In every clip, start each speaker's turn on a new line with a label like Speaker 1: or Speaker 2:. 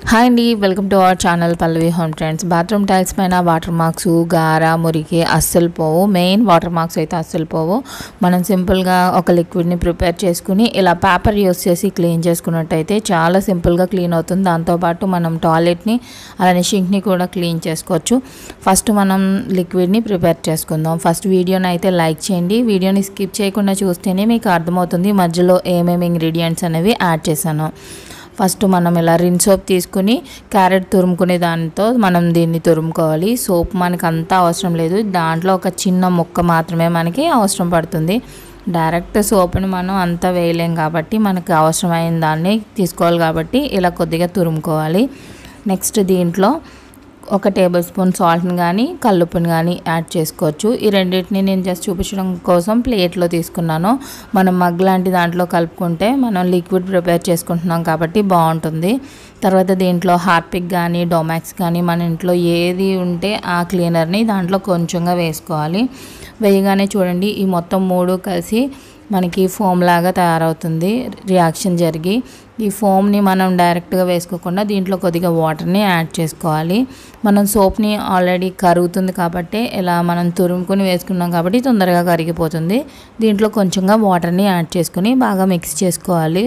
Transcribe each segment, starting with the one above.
Speaker 1: hi అండి welcome to our channel Pallavi home trends bathroom tiles పైన water marks గార మురికి అస్సలు పోవు మెయిన్ వాటర్ మార్క్స్ అయితే అస్సలు పోవు మనం సింపుల్గా ఒక లిక్విడ్ని ప్రిపేర్ చేసుకుని ఇలా పేపర్ యూస్ చేసి క్లీన్ చేసుకున్నట్టయితే చాలా సింపుల్గా క్లీన్ అవుతుంది దాంతోపాటు మనం టాయిలెట్ని అలానే షింక్ని కూడా క్లీన్ చేసుకోవచ్చు ఫస్ట్ మనం లిక్విడ్ని ప్రిపేర్ చేసుకుందాం ఫస్ట్ వీడియోని అయితే లైక్ చేయండి వీడియోని స్కిప్ చేయకుండా చూస్తేనే మీకు అర్థమవుతుంది మధ్యలో ఏమేమి ఇంగ్రీడియంట్స్ అనేవి యాడ్ చేశాను ఫస్ట్ మనం ఇలా రిన్ సోప్ తీసుకుని క్యారెట్ తురుముకునే దానితో మనం దీన్ని తురుముకోవాలి సోప్ మనకు అంతా అవసరం లేదు దాంట్లో ఒక చిన్న ముక్క మాత్రమే మనకి అవసరం పడుతుంది డైరెక్ట్ సోప్ని మనం అంతా వేయలేం కాబట్టి మనకు అవసరమైన దాన్ని తీసుకోవాలి కాబట్టి ఇలా కొద్దిగా తురుముకోవాలి నెక్స్ట్ దీంట్లో ఒక టేబుల్ స్పూన్ సాల్ట్ని కానీ కల్లుప్పుని కానీ యాడ్ చేసుకోవచ్చు ఈ రెండింటిని నేను జస్ట్ చూపించడం కోసం ప్లేట్లో తీసుకున్నాను మనం మగ్ లాంటి దాంట్లో కలుపుకుంటే మనం లిక్విడ్ ప్రిపేర్ చేసుకుంటున్నాం కాబట్టి బాగుంటుంది తర్వాత దీంట్లో హార్పిక్ కానీ డొమాక్స్ కానీ మన ఇంట్లో ఏది ఉంటే ఆ క్లీనర్ని దాంట్లో కొంచెంగా వేసుకోవాలి వేయగానే చూడండి ఈ మొత్తం మూడు కలిసి మనకి ఫోమ్ లాగా తయారవుతుంది రియాక్షన్ జరిగి ఈ ఫోమ్ని మనం డైరెక్ట్గా వేసుకోకుండా దీంట్లో కొద్దిగా వాటర్ని యాడ్ చేసుకోవాలి మనం సోప్ని ఆల్రెడీ కరుగుతుంది కాబట్టి ఇలా మనం తురుముకొని వేసుకున్నాం కాబట్టి తొందరగా కరిగిపోతుంది దీంట్లో కొంచెంగా వాటర్ని యాడ్ చేసుకుని బాగా మిక్స్ చేసుకోవాలి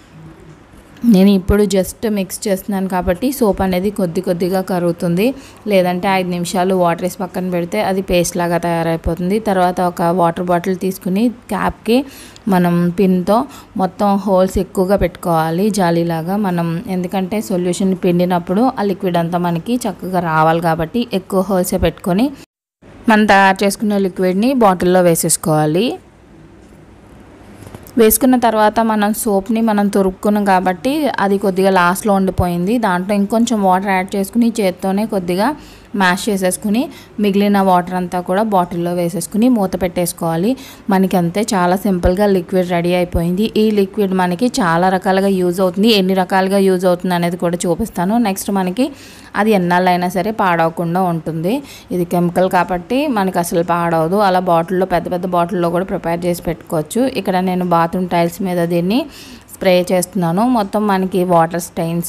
Speaker 1: నేను ఇప్పుడు జస్ట్ మిక్స్ చేస్తున్నాను కాబట్టి సోప్ అనేది కొద్ది కొద్దిగా కరుగుతుంది లేదంటే ఐదు నిమిషాలు వాటర్ వేసి పక్కన పెడితే అది పేస్ట్ లాగా తయారైపోతుంది తర్వాత ఒక వాటర్ బాటిల్ తీసుకుని క్యాప్కి మనం పిన్తో మొత్తం హోల్స్ ఎక్కువగా పెట్టుకోవాలి జాలీలాగా మనం ఎందుకంటే సొల్యూషన్ పిండినప్పుడు ఆ లిక్విడ్ అంతా మనకి చక్కగా రావాలి కాబట్టి ఎక్కువ హోల్సే పెట్టుకొని మనం తయారు చేసుకున్న లిక్విడ్ని బాటిల్లో వేసేసుకోవాలి వేసుకున్న తర్వాత మనం సోప్ని మనం తురుక్కున్నాం కాబట్టి అది కొద్దిగా లాస్ట్లో ఉండిపోయింది దాంట్లో ఇంకొంచెం వాటర్ యాడ్ చేసుకుని చేత్తోనే కొద్దిగా మ్యాష్ చేసేసుకుని మిగిలిన వాటర్ అంతా కూడా బాటిల్లో వేసేసుకుని మూత పెట్టేసుకోవాలి మనకి అంతే చాలా సింపుల్గా లిక్విడ్ రెడీ అయిపోయింది ఈ లిక్విడ్ మనకి చాలా రకాలుగా యూజ్ అవుతుంది ఎన్ని రకాలుగా యూజ్ అవుతుంది అనేది కూడా చూపిస్తాను నెక్స్ట్ మనకి అది ఎన్నాళ్ళైనా సరే పాడవకుండా ఉంటుంది ఇది కెమికల్ కాబట్టి మనకి అసలు పాడవదు అలా బాటిల్లో పెద్ద పెద్ద బాటిల్లో కూడా ప్రిపేర్ చేసి పెట్టుకోవచ్చు ఇక్కడ నేను బాత్రూమ్ టైల్స్ మీద దీన్ని స్ప్రే చేస్తున్నాను మొత్తం మనకి వాటర్ స్టైన్స్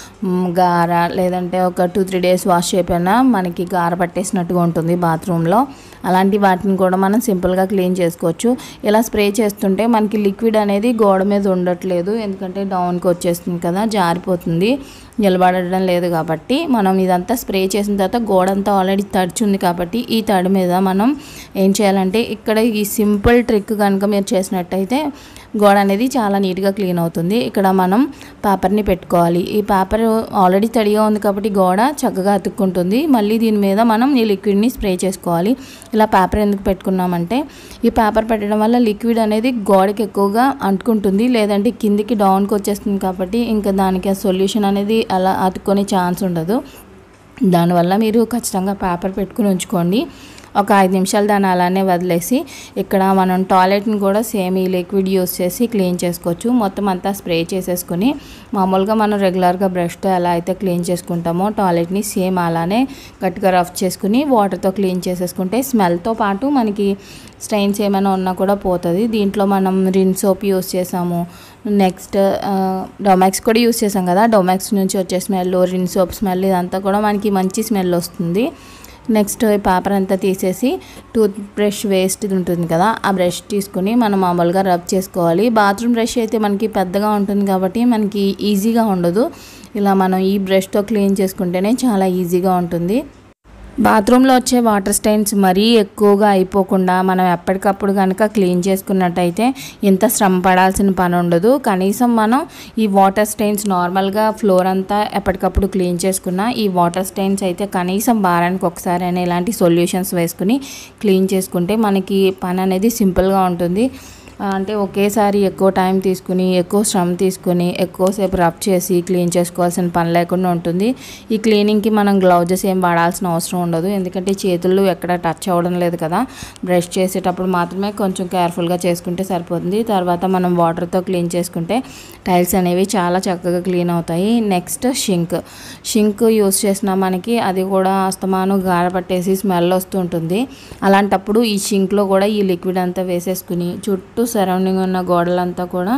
Speaker 1: గార లేదంటే ఒక టూ త్రీ డేస్ వాష్ చేయకపోయినా మనకి గార పట్టేసినట్టుగా ఉంటుంది బాత్రూంలో అలాంటి వాటిని కూడా మనం సింపుల్గా క్లీన్ చేసుకోవచ్చు ఇలా స్ప్రే చేస్తుంటే మనకి లిక్విడ్ అనేది గోడ మీద ఉండట్లేదు ఎందుకంటే డౌన్కి వచ్చేస్తుంది కదా జారిపోతుంది నిలబడడం లేదు కాబట్టి మనం ఇదంతా స్ప్రే చేసిన తర్వాత గోడ అంతా ఆల్రెడీ తడిచుంది కాబట్టి ఈ తడి మీద మనం ఏం చేయాలంటే ఇక్కడ ఈ సింపుల్ ట్రిక్ కనుక మీరు చేసినట్టయితే గోడ అనేది చాలా నీట్గా క్లీన్ అవుతుంది ఇక్కడ మనం పేపర్ని పెట్టుకోవాలి ఈ పేపర్ ఆల్రెడీ తడిగా ఉంది కాబట్టి గోడ చక్కగా అతుక్కుంటుంది మళ్ళీ దీని మీద మనం ఈ లిక్విడ్ని స్ప్రే చేసుకోవాలి ఇలా పేపర్ ఎందుకు పెట్టుకున్నామంటే ఈ పేపర్ పెట్టడం వల్ల లిక్విడ్ అనేది గోడకి ఎక్కువగా అంటుకుంటుంది లేదంటే కిందికి డౌన్కి వచ్చేస్తుంది కాబట్టి ఇంకా దానికి ఆ సొల్యూషన్ అనేది అలా అతుక్కొనే ఛాన్స్ ఉండదు దానివల్ల మీరు ఖచ్చితంగా పేపర్ పెట్టుకుని ఉంచుకోండి ఒక ఐదు నిమిషాలు దాన్ని అలానే వదిలేసి ఇక్కడ మనం టాయిలెట్ని కూడా సేమ్ ఈ లిక్విడ్ యూస్ చేసి క్లీన్ చేసుకోవచ్చు మొత్తం అంతా స్ప్రే చేసేసుకుని మామూలుగా మనం రెగ్యులర్గా బ్రష్తో ఎలా అయితే క్లీన్ చేసుకుంటామో టాయిలెట్ని సేమ్ అలానే గట్టిగా రఫ్ చేసుకుని వాటర్తో క్లీన్ చేసేసుకుంటే స్మెల్తో పాటు మనకి స్టెయిన్స్ ఏమైనా ఉన్నా కూడా పోతుంది దీంట్లో మనం రిన్ సోప్ యూస్ చేసాము నెక్స్ట్ డొమాక్స్ కూడా యూస్ చేసాం కదా డొమాక్స్ నుంచి వచ్చే స్మెల్ రిన్ సోప్ స్మెల్ ఇదంతా కూడా మనకి మంచి స్మెల్ వస్తుంది నెక్స్ట్ ఈ పేపర్ అంతా తీసేసి టూత్ బ్రష్ వేస్ట్ ఉంటుంది కదా ఆ బ్రష్ తీసుకుని మనం మామూలుగా రబ్ చేసుకోవాలి బాత్రూమ్ బ్రష్ అయితే మనకి పెద్దగా ఉంటుంది కాబట్టి మనకి ఈజీగా ఉండదు ఇలా మనం ఈ బ్రష్తో క్లీన్ చేసుకుంటేనే చాలా ఈజీగా ఉంటుంది బాత్రూంలో వచ్చే వాటర్ స్టైన్స్ మరీ ఎక్కువగా అయిపోకుండా మనం ఎప్పటికప్పుడు కనుక క్లీన్ చేసుకున్నట్టయితే ఇంత శ్రమ పడాల్సిన పని ఉండదు కనీసం మనం ఈ వాటర్ స్టైన్స్ నార్మల్గా ఫ్లోర్ అంతా ఎప్పటికప్పుడు క్లీన్ చేసుకున్న ఈ వాటర్ స్టైన్స్ అయితే కనీసం వారానికి ఒకసారి అయినా ఇలాంటి సొల్యూషన్స్ వేసుకుని క్లీన్ చేసుకుంటే మనకి పని అనేది సింపుల్గా ఉంటుంది అంటే ఒకేసారి ఎక్కువ టైం తీసుకుని ఎక్కువ శ్రమ తీసుకుని ఎక్కువసేపు రబ్ చేసి క్లీన్ చేసుకోవాల్సిన పని లేకుండా ఉంటుంది ఈ క్లీనింగ్కి మనం గ్లౌజెస్ ఏం వాడాల్సిన అవసరం ఉండదు ఎందుకంటే చేతులు ఎక్కడ టచ్ అవ్వడం లేదు కదా బ్రష్ చేసేటప్పుడు మాత్రమే కొంచెం కేర్ఫుల్గా చేసుకుంటే సరిపోతుంది తర్వాత మనం వాటర్తో క్లీన్ చేసుకుంటే టైల్స్ అనేవి చాలా చక్కగా క్లీన్ అవుతాయి నెక్స్ట్ షింక్ షింక్ యూస్ చేసిన మనకి అది కూడా అస్తమాను గార పట్టేసి స్మెల్ వస్తుంటుంది అలాంటప్పుడు ఈ షింక్లో కూడా ఈ లిక్విడ్ అంతా వేసేసుకుని చుట్టూ సరౌండింగ్ ఉన్న గోడలంతా కూడా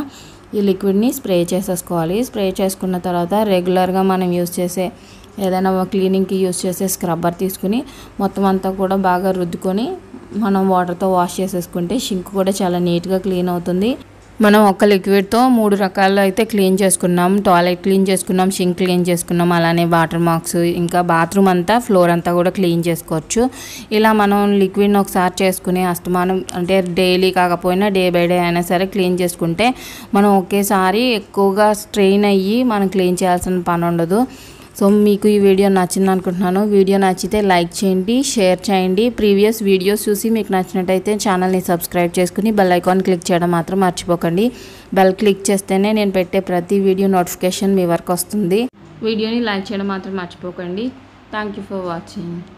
Speaker 1: ఈ లిక్విడ్ని స్ప్రే చేసేసుకోవాలి స్ప్రే చేసుకున్న తర్వాత రెగ్యులర్గా మనం యూస్ చేసే ఏదైనా క్లీనింగ్కి యూస్ చేసే స్క్రబ్బర్ తీసుకుని మొత్తం అంతా కూడా బాగా రుద్దుకొని మనం వాటర్తో వాష్ చేసేసుకుంటే షింక్ కూడా చాలా నీట్గా క్లీన్ అవుతుంది మనం ఒక లిక్విడ్తో మూడు రకాలు అయితే క్లీన్ చేసుకున్నాం టాయిలెట్ క్లీన్ చేసుకున్నాం షింక్ క్లీన్ చేసుకున్నాం అలానే వాటర్ మార్క్స్ ఇంకా బాత్రూమ్ అంతా ఫ్లోర్ అంతా కూడా క్లీన్ చేసుకోవచ్చు ఇలా మనం లిక్విడ్ని ఒకసారి చేసుకుని అస్తమానం అంటే డైలీ కాకపోయినా డే బై డే అయినా సరే క్లీన్ చేసుకుంటే మనం ఒకేసారి ఎక్కువగా స్ట్రెయిన్ అయ్యి మనం క్లీన్ చేయాల్సిన పని ఉండదు సో మీకు ఈ వీడియో నచ్చింది అనుకుంటున్నాను వీడియో నచ్చితే లైక్ చేయండి షేర్ చేయండి ప్రీవియస్ వీడియోస్ చూసి మీకు నచ్చినట్టయితే ఛానల్ని సబ్స్క్రైబ్ చేసుకుని బెల్ ఐకాన్ క్లిక్ చేయడం మాత్రం మర్చిపోకండి బెల్ క్లిక్ చేస్తేనే నేను పెట్టే ప్రతి వీడియో నోటిఫికేషన్ మీ వరకు వస్తుంది వీడియోని లైక్ చేయడం మాత్రం మర్చిపోకండి థ్యాంక్ యూ ఫర్ వాచింగ్